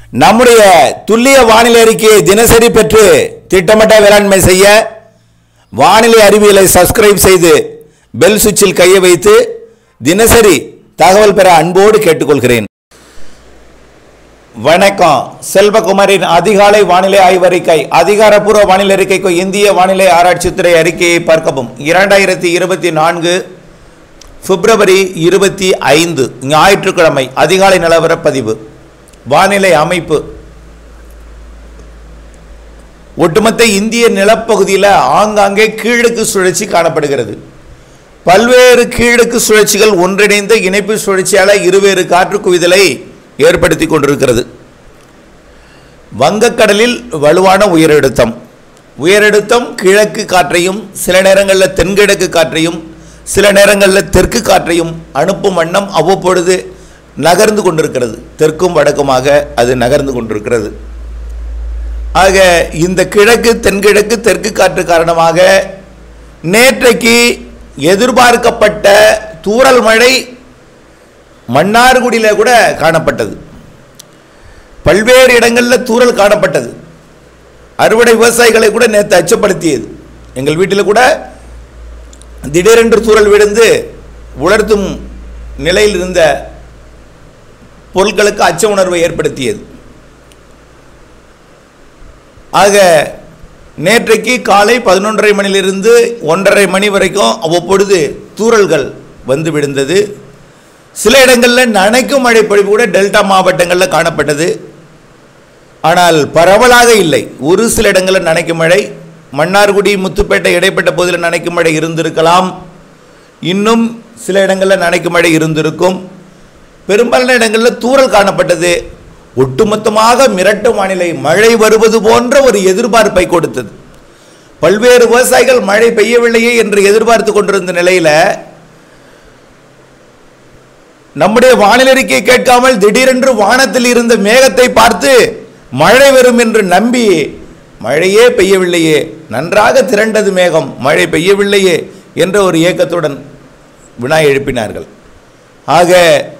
நம்முடைய துல்லிய வானிலை அறிக்கையை தினசரி பெற்று திட்டமிட்ட வேளாண்மை செய்ய வானிலை அறிவியலை சப்ஸ்கிரைப் செய்து பெல் சுவிட்சில் கையை வைத்து தினசரி தகவல் பெற அன்போடு கேட்டுக்கொள்கிறேன் வணக்கம் செல்வகுமாரின் அதிகாலை வானிலை ஆய்வறிக்கை அதிகாரப்பூர்வ வானிலை அறிக்கைக்கு இந்திய வானிலை ஆராய்ச்சித்துறை அறிக்கையை பார்க்கவும் இரண்டாயிரத்தி இருபத்தி நான்கு பிப்ரவரி இருபத்தி ஐந்து ஞாயிற்றுக்கிழமை அதிகாலை நிலவர பதிவு வானிலை அமைப்பு ஒட்டுமொத்த இந்திய நிலப்பகுதியில் ஆங்காங்கே கீழக்கு சுழற்சி காணப்படுகிறது பல்வேறு கீழக்கு சுழற்சிகள் ஒன்றிணைந்த இணைப்பு சுழற்சியால் இருவேறு காற்று குவிதலை ஏற்படுத்தி கொண்டிருக்கிறது வங்கக்கடலில் வலுவான உயரழுத்தம் உயரழுத்தம் கிழக்கு காற்றையும் சில நேரங்களில் தென்கிழக்கு காற்றையும் சில நேரங்களில் தெற்கு காற்றையும் அனுப்பும் வண்ணம் அவ்வப்பொழுது நகர்ந்து கொண்டிருக்கிறது தெற்கும் வடக்குமாக அது நகர்ந்து கொண்டிருக்கிறது ஆக இந்த கிழக்கு தென்கிழக்கு தெற்கு காற்று காரணமாக நேற்றைக்கு எதிர்பார்க்கப்பட்ட தூறல் மழை மன்னார்குடியில் கூட காணப்பட்டது பல்வேறு இடங்களில் தூறல் காணப்பட்டது அறுவடை விவசாயிகளை கூட நேற்று அச்சப்படுத்தியது எங்கள் வீட்டில் கூட திடீரென்று தூறல் விழுந்து உலர்த்தும் நிலையில் இருந்த பொருட்களுக்கு அச்ச உணர்வை ஏற்படுத்தியது ஆக நேற்றைக்கு காலை பதினொன்றரை மணிலிருந்து ஒன்றரை மணி வரைக்கும் அவ்வப்பொழுது தூறல்கள் வந்து விழுந்தது சில இடங்களில் நனைக்கும் மழை பொழிவு கூட டெல்டா மாவட்டங்களில் காணப்பட்டது ஆனால் பரவலாக இல்லை ஒரு சில இடங்களில் நனைக்கும் மழை மன்னார்குடி முத்துப்பேட்டை இடைப்பட்ட பகுதியில் நனைக்கும் மழை இருந்திருக்கலாம் இன்னும் சில இடங்களில் நனைக்கும் மழை இருந்திருக்கும் பெரும்பாலான இடங்களில் தூறல் காணப்பட்டது ஒட்டுமொத்தமாக மிரட்டும் வானிலை மழை வருவது போன்ற ஒரு எதிர்பார்ப்பை கொடுத்தது பல்வேறு விவசாயிகள் மழை பெய்யவில்லையே என்று எதிர்பார்த்து கொண்டிருந்த நிலையில் நம்முடைய வானிலை அறிக்கை கேட்காமல் திடீரென்று வானத்தில் இருந்த மேகத்தை பார்த்து மழை வரும் என்று நம்பி மழையே பெய்யவில்லையே நன்றாக திரண்டது மேகம் மழை பெய்யவில்லையே என்ற ஒரு ஏக்கத்துடன் வினா எழுப்பினார்கள் ஆக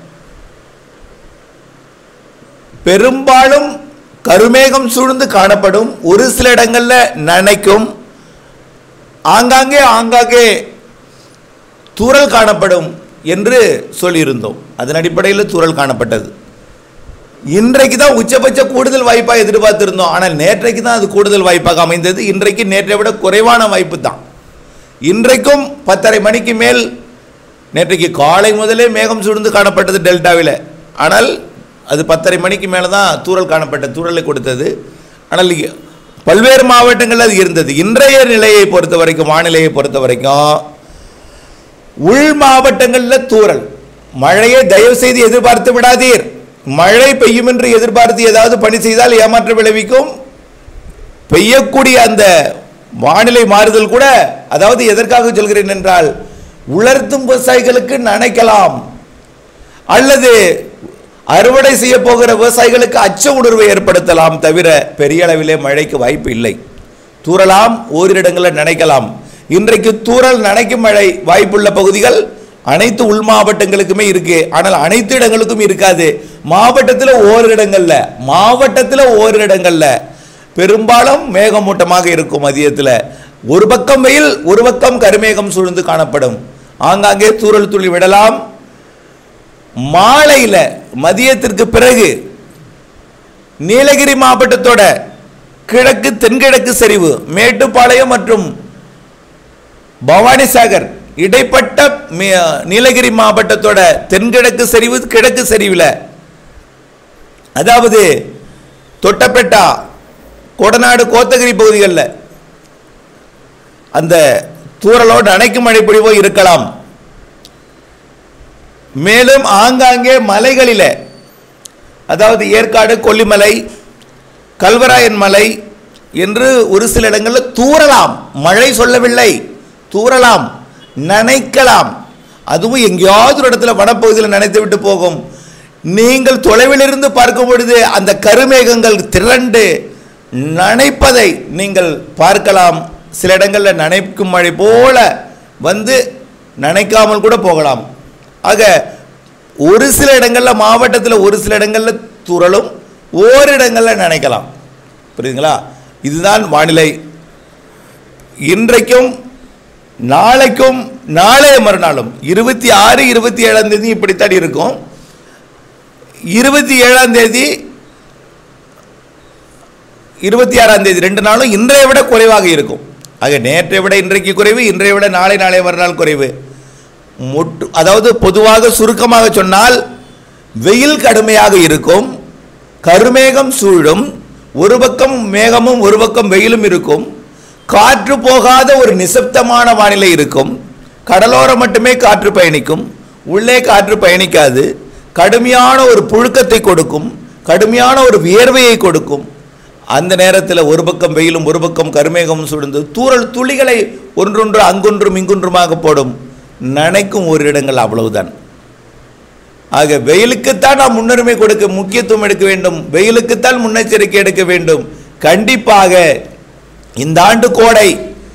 பெரும்பாலும் கருமேகம் சூழ்ந்து காணப்படும் ஒரு சில இடங்களில் நனைக்கும் ஆங்காங்கே ஆங்காங்கே தூறல் காணப்படும் என்று சொல்லியிருந்தோம் அதன் அடிப்படையில் தூறல் காணப்பட்டது இன்றைக்கு தான் உச்சபட்ச கூடுதல் வாய்ப்பாக எதிர்பார்த்திருந்தோம் ஆனால் நேற்றைக்கு தான் அது கூடுதல் வாய்ப்பாக அமைந்தது இன்றைக்கு நேற்றை விட குறைவான வாய்ப்பு தான் இன்றைக்கும் பத்தரை மணிக்கு மேல் நேற்றைக்கு காலை முதலே மேகம் சூழ்ந்து காணப்பட்டது டெல்டாவில் ஆனால் அது பத்தரை மணிக்கு மேலே தான் தூறல் காணப்பட்ட தூறலை கொடுத்தது ஆனால் பல்வேறு மாவட்டங்களில் அது இருந்தது இன்றைய நிலையை பொறுத்த வரைக்கும் வானிலையை பொறுத்த வரைக்கும் உள் மாவட்டங்களில் தூறல் மழையை தயவு செய்து எதிர்பார்த்து விடாதீர் மழை பெய்யும் என்று எதிர்பார்த்து ஏதாவது பணி செய்தால் ஏமாற்ற விளைவிக்கும் பெய்யக்கூடிய அந்த வானிலை மாறுதல் கூட அதாவது எதற்காக சொல்கிறேன் என்றால் உலர்த்தும் விவசாயிகளுக்கு நனைக்கலாம் அல்லது அறுவடை செய்ய போகிற விவசாயிகளுக்கு அச்ச உணர்வை ஏற்படுத்தலாம் தவிர பெரிய அளவிலே மழைக்கு வாய்ப்பு இல்லை தூறலாம் ஓரிரு இடங்களில் நினைக்கலாம் இன்றைக்கு தூறல் நனைக்கும் மழை வாய்ப்புள்ள பகுதிகள் அனைத்து உள் மாவட்டங்களுக்குமே இருக்கு ஆனால் அனைத்து இடங்களுக்கும் இருக்காது மாவட்டத்தில் ஓரிரு இடங்கள்ல மாவட்டத்தில் ஓரிரு இடங்கள்ல பெரும்பாலும் மேகமூட்டமாக இருக்கும் மதியத்தில் ஒரு பக்கம் வெயில் ஒரு பக்கம் கருமேகம் சூழ்ந்து காணப்படும் ஆங்காங்கே தூறல் துளி விடலாம் மாலையில் மதியத்திற்கு பிறகு நீலகிரி மாவட்டத்தோட கிழக்கு தென்கிழக்கு சரிவு மேட்டுப்பாளையம் மற்றும் பவானிசாகர் இடைப்பட்ட நீலகிரி மாவட்டத்தோட தென்கிழக்கு சரிவு கிழக்கு சரிவில் அதாவது தொட்டப்பேட்டா கொடநாடு கோத்தகிரி பகுதிகளில் அந்த தூரலோடு அணைக்கும் மழை பொழிவோ இருக்கலாம் மேலும் ஆங்காங்கே மலைகளில் அதாவது ஏற்காடு கொல்லிமலை கல்வராயன் மலை என்று ஒரு சில இடங்களில் தூறலாம் மழை சொல்லவில்லை தூறலாம் நனைக்கலாம் அதுவும் எங்கேயாவது ஒரு இடத்துல வனப்பகுதியில் நனைத்து விட்டு போகும் நீங்கள் தொலைவிலிருந்து பார்க்கும் பொழுது அந்த கருமேகங்கள் திரண்டு நனைப்பதை நீங்கள் பார்க்கலாம் சில இடங்களில் நனைக்கும் மழை போல வந்து நனைக்காமல் கூட போகலாம் ஆக ஒரு சில இடங்களில் மாவட்டத்தில் ஒரு சில இடங்களில் துறலும் ஓரிடங்களில் நினைக்கலாம் புரியுதுங்களா இதுதான் வானிலை இன்றைக்கும் நாளைக்கும் நாளைய மறுநாளும் இருபத்தி ஆறு இருபத்தி ஏழாம் தேதி இப்படித்தான் இருக்கும் இருபத்தி ஏழாம் தேதி இருபத்தி ஆறாம் தேதி ரெண்டு நாளும் இன்றைய விட குறைவாக இருக்கும் ஆக நேற்றை விட இன்றைக்கு குறைவு இன்றைய விட நாளை நாளை மறுநாள் குறைவு மொட்டு அதாவது பொதுவாக சுருக்கமாக சொன்னால் வெயில் கடுமையாக இருக்கும் கருமேகம் சூழும் ஒரு பக்கம் மேகமும் ஒரு பக்கம் வெயிலும் இருக்கும் காற்று போகாத ஒரு நிசப்தமான வானிலை இருக்கும் கடலோரம் மட்டுமே காற்று பயணிக்கும் உள்ளே காற்று பயணிக்காது கடுமையான ஒரு புழுக்கத்தை கொடுக்கும் கடுமையான ஒரு வியர்வையை கொடுக்கும் அந்த நேரத்தில் ஒரு பக்கம் வெயிலும் ஒரு பக்கம் கருமேகமும் சுழ்ந்து தூறல் துளிகளை ஒன்றொன்று அங்கொன்றும் இங்கொன்றுமாக போடும் நனைக்கும் ஒரு இடங்கள் அவ்வளவுதான் ஆக வெயிலுக்குத்தான் நாம் முன்னுரிமை கொடுக்க முக்கியத்துவம் எடுக்க வேண்டும் வெயிலுக்குத்தான் முன்னெச்சரிக்கை எடுக்க வேண்டும் கண்டிப்பாக இந்த ஆண்டு கோடை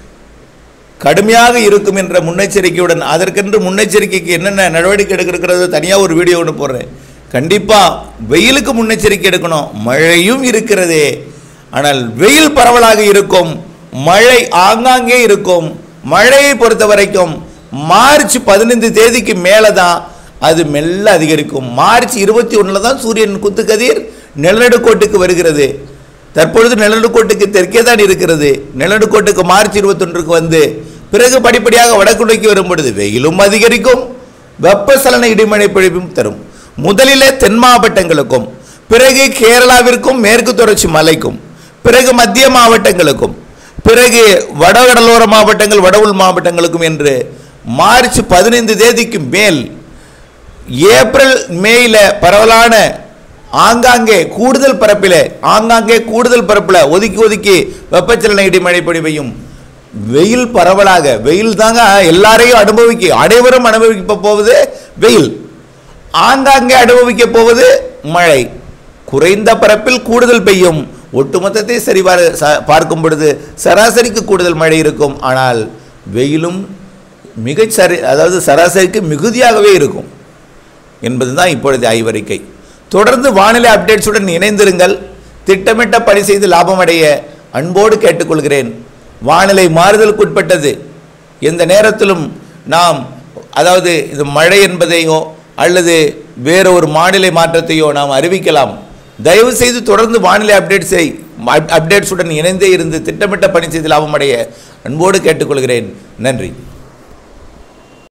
கடுமையாக இருக்கும் என்ற முன்னெச்சரிக்கையுடன் அதற்கென்று முன்னெச்சரிக்கைக்கு என்னென்ன நடவடிக்கை எடுக்கிறது தனியாக ஒரு வீடியோ ஒன்று போடுறேன் கண்டிப்பாக வெயிலுக்கு முன்னெச்சரிக்கை எடுக்கணும் மழையும் இருக்கிறதே ஆனால் வெயில் பரவலாக இருக்கும் மழை ஆங்காங்கே இருக்கும் மழையை பொறுத்த வரைக்கும் மார்ச் பதினைந்து தேதிக்கு மேலே தான் அது மெல்ல அதிகரிக்கும் மார்ச் இருபத்தி ஒன்றில் தான் சூரியன் குத்துக்கதிர் நிலநடுக்கோட்டுக்கு வருகிறது தற்பொழுது நிலநடுக்கோட்டுக்கு தெற்கே தான் இருக்கிறது நிலநடுக்கோட்டுக்கு மார்ச் இருபத்தொன்றுக்கு வந்து பிறகு படிப்படியாக வடக்கு நோக்கி வரும் பொழுது வெயிலும் அதிகரிக்கும் வெப்பசலன இடிமழை பொழிவும் தரும் முதலிலே தென் மாவட்டங்களுக்கும் பிறகு கேரளாவிற்கும் மேற்கு தொடர்ச்சி மலைக்கும் பிறகு மத்திய மாவட்டங்களுக்கும் பிறகு வடகடலோர மாவட்டங்கள் வட உள் மாவட்டங்களுக்கும் என்று மார்ச் பதினைந்து தேதிக்கு மேல் ஏப்ரல் மேயில பரவலான ஆங்காங்கே கூடுதல் பரப்பில் ஆங்காங்கே கூடுதல் பரப்பில் ஒதுக்கி ஒதுக்கி வெப்பச்சலன இடிமழை பொழிவையும் வெயில் பரவலாக வெயில் தாங்க எல்லாரையும் அனுபவிக்க அனைவரும் அனுபவிக்க போவது வெயில் ஆங்காங்கே அனுபவிக்க போவது மழை குறைந்த பரப்பில் கூடுதல் பெய்யும் ஒட்டுமொத்தத்தை சரி பார- ச- பார்க்கும் பொழுது சராசரிக்கு கூடுதல் மழை இருக்கும் ஆனால் வெயிலும் மிகச் சரி அதாவது சராசரிக்கு மிகுதியாகவே இருக்கும் என்பதுதான் இப்பொழுது ஆய்வறிக்கை தொடர்ந்து வானிலை அப்டேட்ஸுடன் இணைந்திருங்கள் திட்டமிட்ட பணி செய்து லாபம் அடைய அன்போடு கேட்டுக்கொள்கிறேன் வானிலை மாறுதலுக்குட்பட்டது எந்த நேரத்திலும் நாம் அதாவது இது மழை என்பதையோ அல்லது வேற ஒரு வானிலை மாற்றத்தையோ நாம் அறிவிக்கலாம் தயவு செய்து தொடர்ந்து வானிலை அப்டேட்ஸை அப்டேட்ஸுடன் இணைந்தே இருந்து திட்டமிட்ட பணி செய்து லாபம் அடைய அன்போடு கேட்டுக்கொள்கிறேன் நன்றி